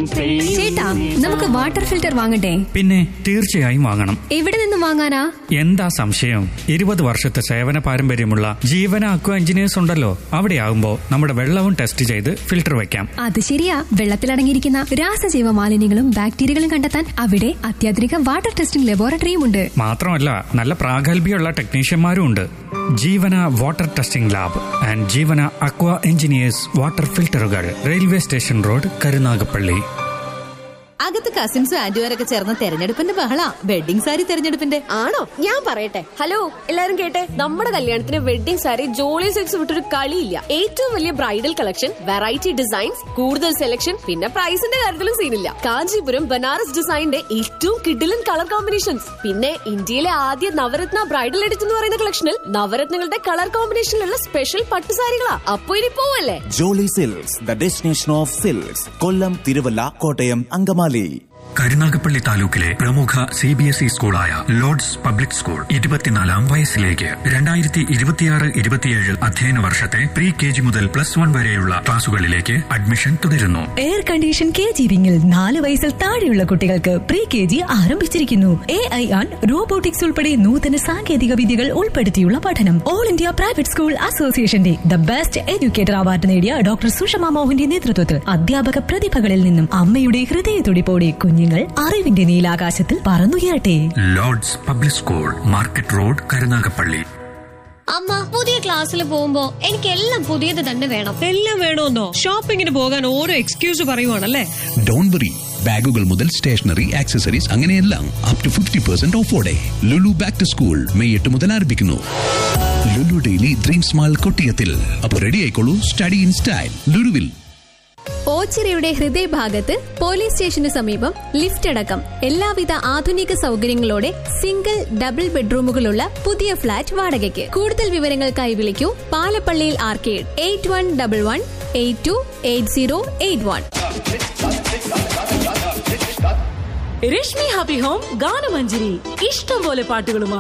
ചേട്ടാ നമുക്ക് water filter വാങ്ങട്ടെ പിന്നെ തീർച്ചയായും വാങ്ങണം എവിടെ നിന്ന് വാങ്ങാനാ എന്താ സംശയം ഇരുപത് വർഷത്തെ സേവന പാരമ്പര്യമുള്ള ജീവന അക്വ എഞ്ചിനീയേഴ്സ് ഉണ്ടല്ലോ അവിടെയാകുമ്പോ നമ്മുടെ വെള്ളവും ടെസ്റ്റ് ചെയ്ത് ഫിൽട്ടർ വെക്കാം അത് ശരിയാ വെള്ളത്തിലടങ്ങിയിരിക്കുന്ന രാസജീവ മാലിന്യങ്ങളും ബാക്ടീരിയകളും കണ്ടെത്താൻ അവിടെ അത്യാധുനിക വാട്ടർ ടെസ്റ്റിംഗ് ലബോറട്ടറിയും ഉണ്ട് മാത്രമല്ല നല്ല പ്രാഗൽഭ്യമുള്ള ടെക്നീഷ്യന്മാരും ഉണ്ട് Jeevana water testing lab and Jeevana aqua engineers water ഫിൽട്ടറുകൾ റെയിൽവേ സ്റ്റേഷൻ റോഡ് കരുനാഗപ്പള്ളി അകത്ത് കസിൻസും ആന്റിമാരൊക്കെ ചേർന്ന തെരഞ്ഞെടുപ്പിന്റെ ബഹള വെഡിങ് സാരി തെരഞ്ഞെടുപ്പിന്റെ ആണോ ഞാൻ പറയട്ടെ ഹലോ എല്ലാരും കേട്ടെ നമ്മുടെ കല്യാണത്തിന് വെഡിംഗ് സാരി ജോളി സിൽക്സ് വിട്ടൊരു കളിയില്ല ഏറ്റവും വലിയ ബ്രൈഡൽ കളക്ഷൻ വെറൈറ്റി ഡിസൈൻസ് കൂടുതൽ സെലക്ഷൻ പിന്നെ പ്രൈസിന്റെ കാര്യത്തിലും സീനില്ല കാഞ്ചീപുരം ബനാറസ് ഡിസൈനിന്റെ ഏറ്റവും കിഡിലൻ കളർ കോമ്പിനേഷൻസ് പിന്നെ ഇന്ത്യയിലെ ആദ്യ നവരത്ന ബ്രൈഡൽ എഡിറ്റ് എന്ന് പറയുന്ന കളക്ഷനിൽ നവരത്നങ്ങളുടെ കളർ കോമ്പിനേഷനിലുള്ള സ്പെഷ്യൽ പട്ടുസാരികളാ അപ്പൊ ഇനി പോവല്ലേ Jolly Silks the destination of silks Kollam Thiruvalla Kottayam Angamaly Karunagappally താലൂക്കിലെ പ്രമുഖ സി ബി എസ് ഇ സ്കൂളായ ലോർഡ്സ് പബ്ലിക് സ്കൂൾ ഇരുപത്തിനാലാം വയസ്സിലേക്ക് രണ്ടായിരത്തി ഇരുപത്തിയാറ് ഇരുപത്തിയേഴ് അധ്യയന വർഷത്തെ പ്രീ കെ ജി മുതൽ പ്ലസ് വൺ വരെയുള്ള ക്ലാസുകളിലേക്ക് അഡ്മിഷൻ തുടരുന്നു എയർ കണ്ടീഷൻ കെ ജി വിങ്ങിൽ നാല് വയസ്സിൽ താഴെയുള്ള കുട്ടികൾക്ക് പ്രീ കെ ജി ആരംഭിച്ചിരിക്കുന്നു എ ഐ ആൺ റോബോട്ടിക്സ് ഉൾപ്പെടെ നൂതന സാങ്കേതിക വിദ്യകൾ ഉൾപ്പെടുത്തിയുള്ള പഠനം ഓൾ ഇന്ത്യ പ്രൈവറ്റ് സ്കൂൾ അസോസിയേഷന്റെ ദ ബെസ്റ്റ് എഡ്യൂക്കേറ്റർ അവാർഡ് നേടിയ ഡോക്ടർ സുഷമ മോഹന്റെ നേതൃത്വത്തിൽ അധ്യാപക പ്രതിഭകളിൽ നിന്നും അമ്മയുടെ ഹൃദയത്തുടിപ്പോടെ കുഞ്ഞുങ്ങൾ അറിവിന്റെ നീലാകാശത്തിൽ പറന്നുയരട്ടെ Lords public school market road Karunagappally അമ്മ പുതിയ ക്ലാസ്സിൽ പോകുമ്പോ എനിക്ക് എല്ലാം പുതിയത് തന്നെ വേണം എല്ലാം വേണമെന്നോ ഷോപ്പിങ്ങിന് പോകാൻ ഓരോ എക്സ്ക്യൂസ് പറയുവാണല്ലേ ഡോണ്ട് വറി ബാഗുകൾ മുതൽ സ്റ്റേഷനറി ആക്സസറീസ് അങ്ങനെയെല്ലാം അപ് ടു ഫിഫ്റ്റി പെർസെന്റ് ഓഫോടെ Lulu back to school May എട്ട് മുതൽ ആരംഭിക്കുന്നു ലുലു ഡെയിലി ഡ്രീം സ്മാൾ കൊട്ടിയത്തിൽ അപ്പോൾ റെഡി ആയിക്കോളൂ സ്റ്റഡി ഇൻ സ്റ്റൈൽ ലുലുവിൽ ഓച്ചിറയുടെ ഹൃദയഭാഗത്ത് പോലീസ് സ്റ്റേഷന് സമീപം ലിഫ്റ്റ് അടക്കം എല്ലാവിധ ആധുനിക സൗകര്യങ്ങളോടെ സിംഗിൾ ഡബിൾ ബെഡ്റൂമുകളുള്ള പുതിയ ഫ്ളാറ്റ് വാടകയ്ക്ക് കൂടുതൽ വിവരങ്ങൾക്കായി വിളിക്കൂ പാലപ്പള്ളിയിൽ arcade eight one double one eight two eight zero eight one Rashmi happy home ഗാനമഞ്ജരി ഇഷ്ടം പോലെ പാട്ടുകളുമായി